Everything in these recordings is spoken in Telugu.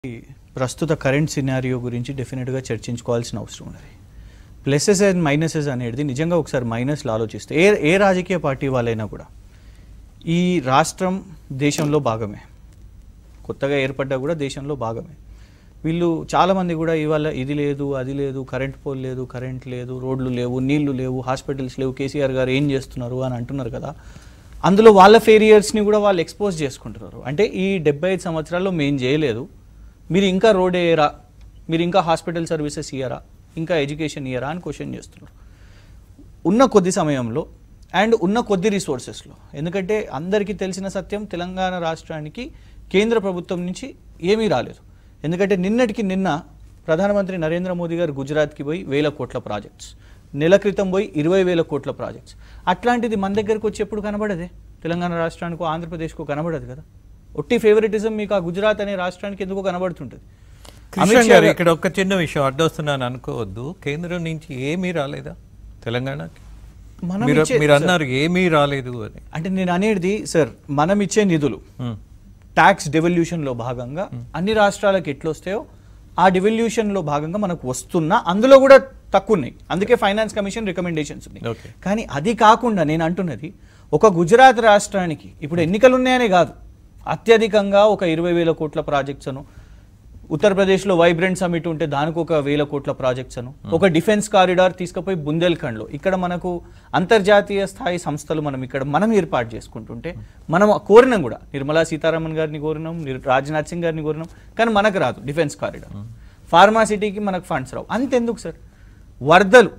ఈ ప్రస్తుత కరెంట్ సినారియో గురించి డెఫినెట్గా చర్చించుకోవాల్సిన అవసరం ఉన్నది ప్లసెస్ అండ్ మైనసెస్ అనేది నిజంగా ఒకసారి మైనస్లు ఆలోచిస్తే ఏ ఏ రాజకీయ పార్టీ వాళ్ళైనా కూడా ఈ రాష్ట్రం దేశంలో భాగమే కొత్తగా ఏర్పడ్డా కూడా దేశంలో భాగమే వీళ్ళు చాలామంది కూడా ఇవాళ ఇది లేదు అది లేదు కరెంట్ పోల్ లేదు కరెంట్ లేదు రోడ్లు లేవు నీళ్లు లేవు హాస్పిటల్స్ లేవు కేసీఆర్ గారు ఏం చేస్తున్నారు అని అంటున్నారు కదా అందులో వాళ్ళ ఫెయిలియర్స్ని కూడా వాళ్ళు ఎక్స్పోజ్ చేసుకుంటున్నారు అంటే ఈ డెబ్బై ఐదు సంవత్సరాల్లో మేం చేయలేదు మీరు ఇంకా రోడ్ వేయరా మీరు ఇంకా హాస్పిటల్ సర్వీసెస్ ఇయ్యరా ఇంకా ఎడ్యుకేషన్ ఇయ్యరా అని క్వశ్చన్ చేస్తున్నారు ఉన్న కొద్ది సమయంలో అండ్ ఉన్న కొద్ది రిసోర్సెస్లో ఎందుకంటే అందరికీ తెలిసిన సత్యం తెలంగాణ రాష్ట్రానికి కేంద్ర ప్రభుత్వం నుంచి ఏమీ రాలేదు ఎందుకంటే నిన్నటికి నిన్న ప్రధానమంత్రి నరేంద్ర మోదీ గారు గుజరాత్కి పోయి వేల కోట్ల ప్రాజెక్ట్స్ నెల క్రితం పోయి ఇరవై వేల కోట్ల ప్రాజెక్ట్స్ అట్లాంటిది మన దగ్గరకు వచ్చి ఎప్పుడు కనబడదే తెలంగాణ రాష్ట్రానికో ఆంధ్రప్రదేశ్కో కనబడదు కదా ఒట్టి ఫేవరెటిజం మీకు ఆ గుజరాత్ అనే రాష్ట్రానికి ఎందుకో కనబడుతుంటుంది అమిత్ కృష్ణ షా గారు గా- ఇక్కడ ఒక చిన్న విషయం అడ్డొస్తున్నాను అనుకోవద్దు కేంద్రం నుంచి ఏమీ రాలేదా తెలంగాణకి మనం మీరు ఇచ్చే- మీరు అన్నారు ఏమీ రాలేదు అని అంటే నేను అనేది సార్ మనం ఇచ్చే నిధులు ఉమ్. ట్యాక్స్ డెవల్యూషన్లో భాగంగా అన్ని రాష్ట్రాలకు ఎట్లొస్తాయో ఆ డెవల్యూషన్లో భాగంగా మనకు వస్తున్నా అందులో కూడా తక్కువ ఉన్నాయి అందుకే ఫైనాన్స్ కమిషన్ రికమెండేషన్స్ ఉన్నాయి ఓకే కానీ అది కాకుండా నేను అంటున్నది ఒక గుజరాత్ రాష్ట్రానికి ఇప్పుడు ఎన్నికలు ఉన్నాయనే కాదు అత్యధికంగా ఒక ఇరవై వేల కోట్ల ప్రాజెక్ట్స్ అను ఉత్తరప్రదేశ్లో వైబ్రెంట్ సమిట్ ఉంటే దానికి ఒక వేల కోట్ల ప్రాజెక్ట్స్ అను ఒక డిఫెన్స్ కారిడార్ తీసుకుపోయి బుందేల్ఖండ్లో ఇక్కడ మనకు అంతర్జాతీయ స్థాయి సంస్థలు మనం ఇక్కడ మనం ఏర్పాటు చేసుకుంటుంటే మనం కోరినాం కూడా నిర్మలా సీతారామన్ గారిని కోరినాం నిర్- రాజ్నాథ్ సింగ్ గారిని కోరినాం కానీ మనకు రాదు డిఫెన్స్ కారిడార్ ఫార్మాసిటీకి మనకు ఫండ్స్ రావు అంతెందుకు సార్ వరదలు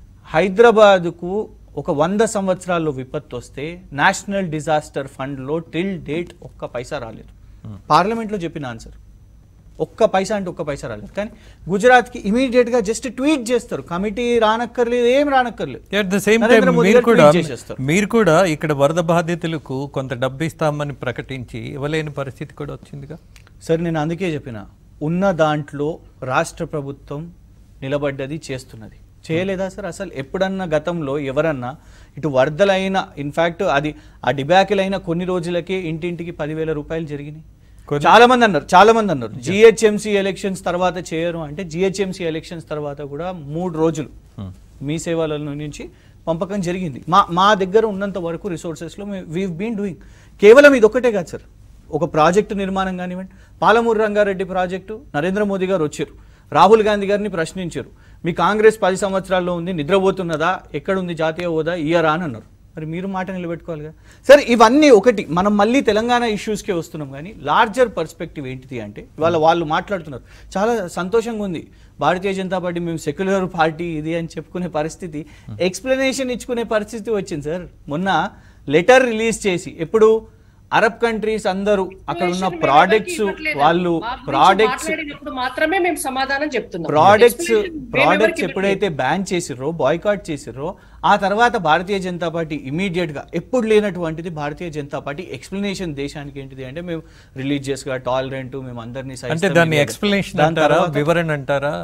హైదరాబాదుకు ఒక వంద సంవత్సరాల్లో విపత్తు వస్తే నేషనల్ డిజాస్టర్ ఫండ్లో టిల్ డేట్ ఒక్క పైసా రాలేదు పార్లమెంట్లో చెప్పిన ఆన్సర్ ఒక్క పైసా అంటే ఒక్క పైసా రాలేదు కానీ గుజరాత్కి ఇమీడియట్గా జస్ట్ ట్వీట్ చేస్తారు కమిటీ రానక్కర్లేదు ఏం రానక్కర్లేదు at the same time Narendra Modi మీరు గారు కూడా tweet చేసేస్తారు. మీరు కూడా ఇక్కడ వరద బాధితులకు కొంత డబ్బు ఇస్తామని ప్రకటించి ఇవ్వలేని పరిస్థితి కూడా వచ్చిందిగా సరే నేను అందుకే చెప్పిన ఉన్న దాంట్లో రాష్ట్ర ప్రభుత్వం నిలబడ్డది చేస్తున్నది చేయలేదా సార్ అసలు ఎప్పుడన్నా గతంలో ఎవరన్నా ఇటు వరదలైన ఇన్ఫాక్ట్ అది ఆ డిబాకిల్ అయిన కొన్ని రోజులకే ఇంటింటికి పదివేల రూపాయలు జరిగినాయి కొన్ని- చాలా మంది అన్నారు చాలా మంది అన్నారు జిహెచ్ఎంసీ ఎలక్షన్స్ తర్వాత చేయరు అంటే జిహెచ్ఎంసీ ఎలక్షన్స్ తర్వాత కూడా మూడు రోజులు మీ సేవల నుంచి పంపకం జరిగింది మా మా దగ్గర ఉన్నంత వరకు రిసోర్సెస్లో వీ బీన్ డూయింగ్ కేవలం ఇది ఒక్కటే కాదు సార్ ఒక ప్రాజెక్టు నిర్మాణం కానివ్వండి పాలమూరు రంగారెడ్డి ప్రాజెక్టు నరేంద్ర మోదీ గారు వచ్చారు రాహుల్ గాంధీ గారిని ప్రశ్నించారు మీ కాంగ్రెస్ పది సంవత్సరాల్లో ఉంది నిద్రపోతున్నదా ఎక్కడుంది జాతీయ హోదా ఇయరా అని అన్నారు మరి మీరు మాట నిలబెట్టుకోవాలి కదా సరే ఇవన్నీ ఒకటి మనం మళ్ళీ తెలంగాణ ఇష్యూస్కే వస్తున్నాం కానీ లార్జర్ పర్స్పెక్టివ్ ఏంటిది అంటే ఇవాళ వాళ్ళు మాట్లాడుతున్నారు చాలా సంతోషంగా ఉంది భారతీయ జనతా పార్టీ మేము సెక్యులర్ పార్టీ ఇది అని చెప్పుకునే పరిస్థితి ఎక్స్ప్లెనేషన్ ఇచ్చుకునే పరిస్థితి వచ్చింది సార్ మొన్న లెటర్ రిలీజ్ చేసి ఎప్పుడు అరబ్ కంట్రీస్ అందరూ అక్కడ ఉన్న Explanation ప్రోడక్ట్స్ మేము ఎవరికీ ఇవ్వట్లేదు. వాళ్ళు మా గురించి ప్రోడక్ట్స్ మాట్లాడినప్పుడు మాత్రమే మేము సమాధానం చెప్తున్నాం ప్రోడక్ట్స్ Explanation మేము ప్రోడక్ట్స్ ఎవరికీ ఎప్పుడైతే బ్యాన్ చేసిర్రో బాయ్కాట్ చేసిర్రో ఆ తర్వాత భారతీయ జనతా పార్టీ ఇమీడియట్ గా ఎప్పుడు లేనటువంటిది భారతీయ జనతా పార్టీ ఎక్స్ప్లెనేషన్ దేశానికి ఏంటిది అంటే మేము రిలీజియస్ గా టాలరెంట్ మేము అందరినీ అంటే సహిస్తాం దాన్ని ఇవ్వాలి. ఎక్స్ప్లెనేషన్ దాని అంటారా తర్వాత- వివరణ అంటారా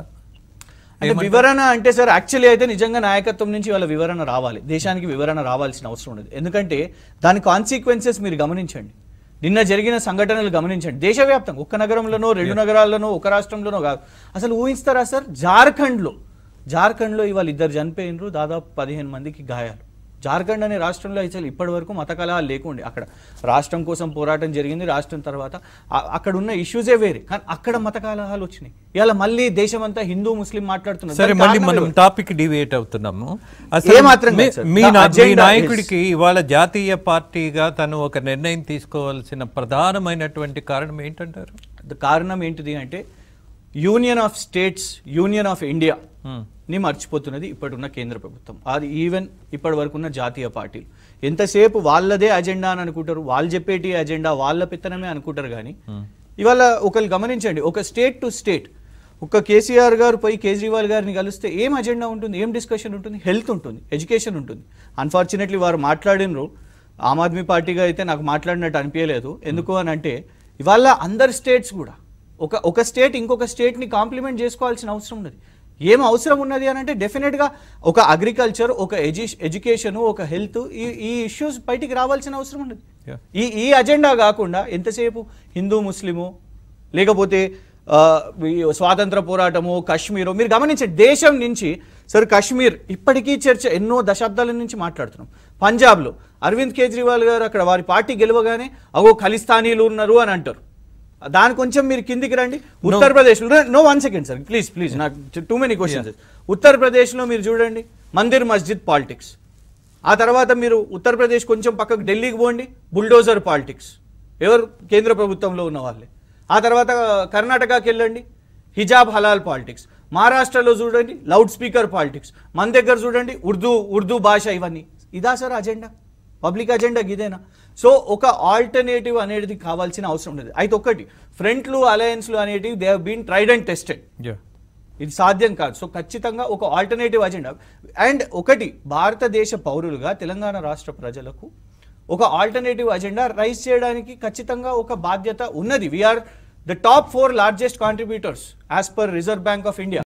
అంటే వివరణ అంటే సార్ యాక్చువల్లీ అయితే నిజంగా నాయకత్వం నుంచి వాళ్ళ వివరణ రావాలి దేశానికి వివరణ రావాల్సిన అవసరం ఉండదు ఎందుకంటే దాని కాన్సిక్వెన్సెస్ మీరు గమనించండి నిన్న జరిగిన సంఘటనలు గమనించండి దేశవ్యాప్తంగా ఒక్క నగరంలోనో రెండు నగరాల్లోనో ఒక రాష్ట్రంలోనో కాదు అసలు ఊహిస్తారా సార్ జార్ఖండ్లో జార్ఖండ్లో ఇవాళ ఇద్దరు చనిపోయినరు దాదాపు పదిహేను మందికి గాయాలు జార్ఖండ్ అనే రాష్ట్రంలో అసలు ఇప్పటి వరకు మత కలహాలు లేకుండే అక్కడ రాష్ట్రం కోసం పోరాటం జరిగింది రాష్ట్రం తర్వాత ఆ- అక్కడ ఉన్న ఇష్యూసే వేరే కానీ అక్కడ మత కలహాలు వచ్చినాయి ఇవాళ మళ్ళీ దేశమంతా హిందూ ముస్లిం మాట్లాడుతున్నారు సరే దానికి మళ్ళీ కారణం మనం ఎవరు? టాపిక్ డివేట్ అవుతున్నాము ఏ మాత్రం మీ- కాదు సార్. మీ The నా- మీ agenda నాయకుడికి ఇవాళ జాతీయ పార్టీగా తను ఒక నిర్ణయం తీసుకోవాల్సిన ప్రధానమైనటువంటి కారణం ఏంటంటారు ద కారణం ఏంటిది అంటే union of states union of India Hmm. ని మర్చిపోతున్నది ఇప్పుడున్న కేంద్ర ప్రభుత్వం అది ఈవెన్ ఇప్పటి వరకు ఉన్న జాతీయ పార్టీలు ఎంతసేపు వాళ్ళదే అజెండా అని అనుకుంటారు వాళ్ళు చెప్పేటి అజెండా వాళ్ళ పెత్తనమే అనుకుంటారు కానీ ఇవాళ ఒకరు గమనించండి ఒక స్టేట్ టు స్టేట్ ఒక కేసీఆర్ గారు పోయి కేజ్రీవాల్ గారిని కలిస్తే ఏం అజెండా ఉంటుంది ఏం డిస్కషన్ ఉంటుంది హెల్త్ ఉంటుంది ఎడ్యుకేషన్ ఉంటుంది అన్ఫార్చునేట్లీ వారు మాట్లాడినరు ఆమ్ ఆద్మీ పార్టీగా అయితే నాకు మాట్లాడినట్టు అనిపించలేదు ఎందుకు అని అంటే ఇవాళ అందరు స్టేట్స్ కూడా ఒక ఒక స్టేట్ ఇంకొక స్టేట్ని కాంప్లిమెంట్ చేసుకోవాల్సిన అవసరం ఉన్నది ఏం అవసరం ఉన్నది అని అంటే డెఫినెట్గా ఒక అగ్రికల్చర్ ఒక ఎడ్యు ఎడ్యుకేషన్ ఒక హెల్త్ ఈ ఈ ఇష్యూస్ బయటికి రావాల్సిన అవసరం ఉన్నది Yeah. ఈ ఈ అజెండా కాకుండా ఎంతసేపు హిందూ ముస్లిము లేకపోతే ఆ, ఈ స్వాతంత్ర పోరాటము కాశ్మీరు మీరు గమనించండి దేశం నుంచి సార్ కాశ్మీర్ ఇప్పటికీ చర్చ ఎన్నో దశాబ్దాల నుంచి మాట్లాడుతున్నాం పంజాబ్లో అరవింద్ కేజ్రీవాల్ గారు అక్కడ వారి పార్టీ గెలవగానే అగో ఖలిస్తానీలు ఉన్నారు అని అంటారు దాని కొంచెం మీరు కిందికి రండి Uttar Pradesh no one second sir please please నాకు టూ మెనీ క్వశ్చన్స్ ఉత్తరప్రదేశ్లో మీరు చూడండి మందిర్ మస్జిద్ పాలిటిక్స్ ఆ తర్వాత మీరు ఉత్తరప్రదేశ్ కొంచెం పక్కకు ఢిల్లీకి పోండి బుల్డోజర్ పాలిటిక్స్ ఎవరు కేంద్ర ప్రభుత్వంలో ఉన్న వాళ్ళే ఆ తర్వాత కర్ణాటకకి వెళ్ళండి హిజాబ్ హలాల్ పాలిటిక్స్ మహారాష్ట్రలో చూడండి లౌడ్ స్పీకర్ పాలిటిక్స్ మన దగ్గర చూడండి ఉర్దూ ఉర్దూ భాష ఇవన్నీ ఇదా సార్ అజెండా పబ్లిక్ అజెండా ఇదేనా సో ఒక ఆల్టర్నేటివ్ అనేది కావాల్సిన అవసరం ఉండదు అయితే ఒక్కటి ఫ్రంట్లు అలయన్స్లు అనేటివి they been tried and tested ఇది సాధ్యం కాదు సో ఖచ్చితంగా ఒక ఆల్టర్నేటివ్ అజెండా అండ్ ఒకటి భారతదేశ పౌరులుగా తెలంగాణ రాష్ట్ర ప్రజలకు ఒక ఆల్టర్నేటివ్ అజెండా రైజ్ చేయడానికి ఖచ్చితంగా ఒక బాధ్యత ఉన్నది we are the top four largest contributors as per Reserve Bank of India